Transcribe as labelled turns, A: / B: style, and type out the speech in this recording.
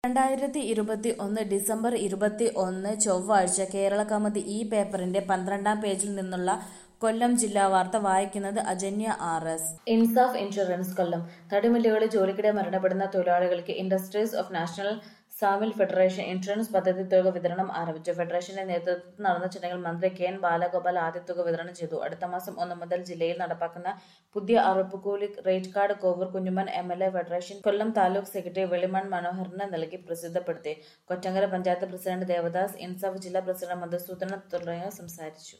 A: രണ്ടായിരത്തി ഇരുപത്തി ഒന്ന് ഡിസംബർ ഇരുപത്തി ഒന്ന് ചൊവ്വാഴ്ച കേരളകൗമുദി ഈ പേപ്പറിന്റെ പന്ത്രണ്ടാം പേജിൽ നിന്നുള്ള കൊല്ലം ജില്ലാ വാർത്ത വായിക്കുന്നത് Ajanya R S Insaf insurance Kollam തടിമില്ലുകളിൽ ജോലിക്കിടെ മരണപ്പെടുന്ന തൊഴിലാളികൾക്ക് industries of national sawmill federation insurance പദ്ധതി തുക വിതരണം ആരംഭിച്ചു ഫെഡറേഷന്റെ നേതൃത്വത്തിൽ നടന്ന ചടങ്ങിൽ മന്ത്രി കെ എൻ ബാലഗോപാൽ ആദ്യ തുക വിതരണം ചെയ്തു അടുത്ത മാസം ഒന്ന് മുതൽ ജില്ലയിൽ നടപ്പാക്കുന്ന പുതിയ അറുപ്പുകൂലി rate card Kovoor Kunjumon M L A federation Kollam taluk secretary Veliman മനോഹറിന് നൽകി പ്രസിദ്ധപ്പെടുത്തി കൊറ്റങ്കര പഞ്ചായത്ത് പ്രസിഡന്റ് ദേവദാസ് ഇൻസാഫ് ജില്ലാ പ്രസിഡന്റ് മധുസൂദനൻ തുടങ്ങിയവർ സംസാരിച്ചു